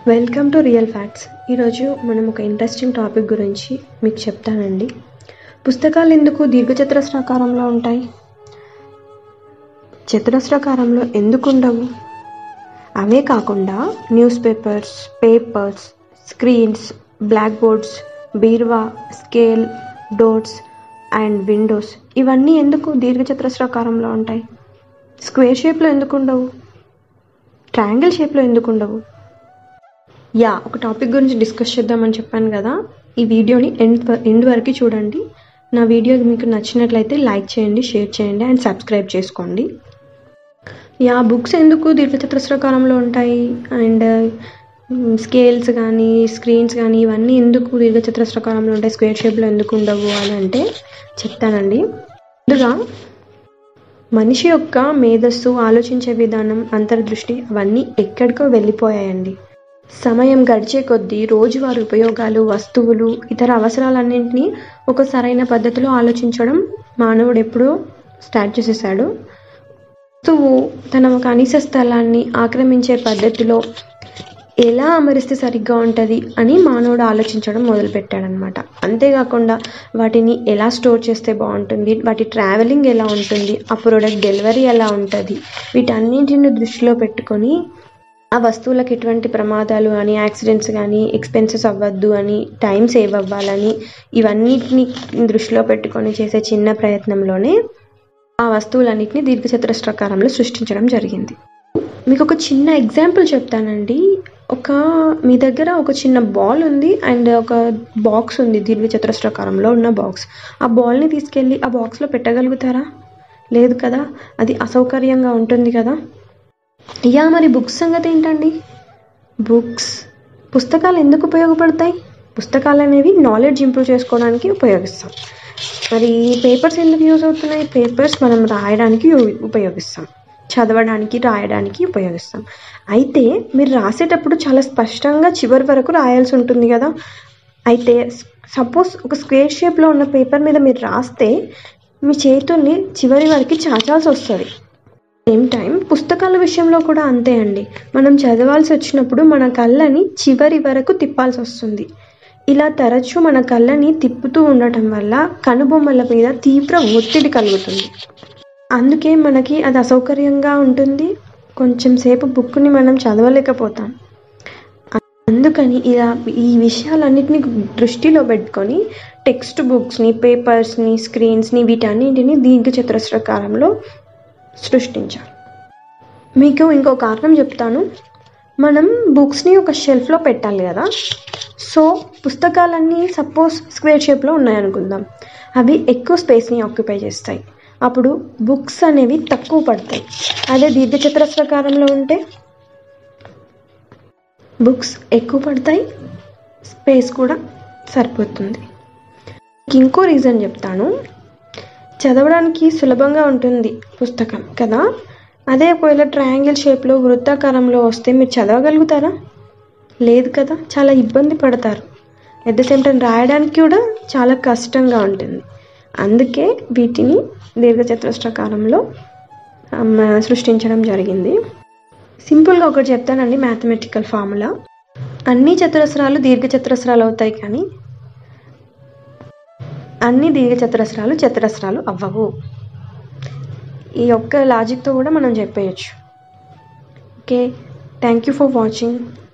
welcome to real facts ఈరోజు మనం ఒక ఇంట్రెస్టింగ్ టాపిక్ గురించి మీకు చెప్తానండి పుస్తకాలు ఎందుకు దీర్ఘచతురస్రాకారంలో ఉంటాయి చతురస్రాకారంలో ఎందుకు ఉండవు అవే కాకుండా newspapers papers screens black boards బీరువా స్కేల్ డోర్స్ అండ్ విండోస్ ఇవన్నీ ఎందుకు దీర్ఘచతురస్రాకారంలో ఉంటాయి స్క్వేర్ షేప్లో ఎందుకు ఉండవు ట్రయాంగిల్ షేప్లో ఎందుకు ఉండవు యా ఒక టాపిక్ గురించి డిస్కస్ చేద్దామని చెప్పాను కదా ఈ వీడియోని ఎండ్ ఎండ్ వరకు చూడండి నా వీడియో మీకు నచ్చినట్లయితే లైక్ చేయండి షేర్ చేయండి అండ్ సబ్స్క్రైబ్ చేసుకోండి యా బుక్స్ ఎందుకు దీర్ఘచతురస్రాకారంలో ఉంటాయి అండ్ స్కేల్స్ కానీ స్క్రీన్స్ కానీ ఇవన్నీ ఎందుకు దీర్ఘచతురస్రాకారంలో ఉంటాయి స్క్వేర్ షేప్లో ఎందుకు ఉండవు అని అంటే చెప్తానండి ముందుగా మనిషి యొక్క మేధస్సు ఆలోచించే విధానం అంతర్దృష్టి అవన్నీ ఎక్కడికో వెళ్ళిపోయాయండి సమయం గడిచే కొద్దీ రోజువారీ ఉపయోగాలు వస్తువులు ఇతర అవసరాలన్నింటినీ ఒక సరైన పద్ధతిలో ఆలోచించడం మానవుడు ఎప్పుడూ స్టార్ట్ చేసేసాడు వస్తువు తన కనీస స్థలాన్ని ఆక్రమించే పద్ధతిలో ఎలా అమరిస్తే సరిగ్గా ఉంటుంది అని మానవుడు ఆలోచించడం మొదలుపెట్టాడనమాట అంతేకాకుండా వాటిని ఎలా స్టోర్ చేస్తే బాగుంటుంది వాటి ట్రావెలింగ్ ఎలా ఉంటుంది ఆ ప్రోడక్ట్ డెలివరీ ఎలా ఉంటుంది వీటన్నింటిని దృష్టిలో పెట్టుకొని ఆ వస్తువులకు ఎటువంటి ప్రమాదాలు కానీ యాక్సిడెంట్స్ కానీ ఎక్స్పెన్సెస్ అవ్వద్దు అని టైం సేవ్ అవ్వాలని ఇవన్నిటిని దృష్టిలో పెట్టుకొని చేసే చిన్న ప్రయత్నంలోనే ఆ వస్తువులన్నింటినీ దీర్ఘచతురస్రాకారంలో సృష్టించడం జరిగింది మీకు ఒక చిన్న ఎగ్జాంపుల్ చెప్తానండి ఒక మీ దగ్గర ఒక చిన్న బాల్ ఉంది అండ్ ఒక బాక్స్ ఉంది దీర్ఘచతురస్రాకారంలో ఉన్న బాక్స్ ఆ బాల్ని తీసుకెళ్ళి ఆ బాక్స్లో పెట్టగలుగుతారా లేదు కదా అది అసౌకర్యంగా ఉంటుంది కదా యా మరి బుక్స్ సంగతి ఏంటండి బుక్స్ పుస్తకాలు ఎందుకు ఉపయోగపడతాయి పుస్తకాలు అనేవి నాలెడ్జ్ ఇంప్రూవ్ చేసుకోవడానికి ఉపయోగిస్తాం మరి పేపర్స్ ఎందుకు యూజ్ అవుతున్నాయి పేపర్స్ మనం రాయడానికి యూ- ఉపయోగిస్తాం చదవడానికి రాయడానికి ఉపయోగిస్తాం అయితే మీరు రాసేటప్పుడు చాలా స్పష్టంగా చివరి వరకు రాయాల్సి ఉంటుంది కదా అయితే సపోజ్ ఒక స్క్వేర్ షేప్లో ఉన్న పేపర్ మీద మీరు రాస్తే మీ చేతుల్ని చివరి వరకు చాచాల్సి వస్తుంది సేమ్ టైం పుస్తకాల విషయంలో కూడా అంతే అండి మనం చదవాల్సి వచ్చినప్పుడు మన కళ్ళని చివరి వరకు తిప్పాల్సి వస్తుంది ఇలా తరచూ మన కళ్ళని తిప్పుతూ ఉండటం వల్ల కనుబొమ్మల మీద తీవ్ర ఒత్తిడి కలుగుతుంది అందుకే మనకి అది అసౌకర్యంగా ఉంటుంది కొంచెం సేపు బుక్ని మనం చదవలేకపోతాం అందుకని ఇలా ఈ విషయాలన్నిటిని దృష్టిలో పెట్టుకొని టెక్స్ట్ బుక్స్ని పేపర్స్ని స్క్రీన్స్ని వీటన్నింటిని దీర్ఘచతురస్రాకారంలో సృష్టించారు మీకు ఇంకో కారణం చెప్తాను మనం బుక్స్ని ఒక షెల్ఫ్లో పెట్టాలి కదా సో పుస్తకాలన్నీ సపోజ్ స్క్వేర్ షేప్లో ఉన్నాయనుకుందాం అవి ఎక్కువ స్పేస్ని ఆక్యుపై చేస్తాయి అప్పుడు బుక్స్ అనేవి తక్కువ పడతాయి అదే దీర్ఘచతురస్రాకారంలో ఉంటే బుక్స్ ఎక్కువ పడతాయి స్పేస్ కూడా సరిపోతుంది ఇంకో రీజన్ చెప్తాను చదవడానికి సులభంగా ఉంటుంది పుస్తకం కదా అదే ఒకవేళ ట్రయాంగిల్ షేప్లో వృత్తాకారంలో వస్తే మీరు చదవగలుగుతారా లేదు కదా చాలా ఇబ్బంది పడతారు ఎట్ ద సేమ్ టైం రాయడానికి కూడా చాలా కష్టంగా ఉంటుంది అందుకే వీటిని దీర్ఘచతురస్రాకారంలో ఆమ్, సృష్టించడం జరిగింది సింపుల్గా ఒకటి చెప్తానండి మ్యాథమెటికల్ ఫార్ములా అన్ని చతురస్రాలు దీర్ఘచతురస్రాలు అవుతాయి కానీ అన్ని దీర్ఘచతురస్రాలు చతురస్రాలు అవ్వవు ఈ ఒక్క లాజిక్తో కూడా మనం చెప్పేయచ్చు okay thank you for watching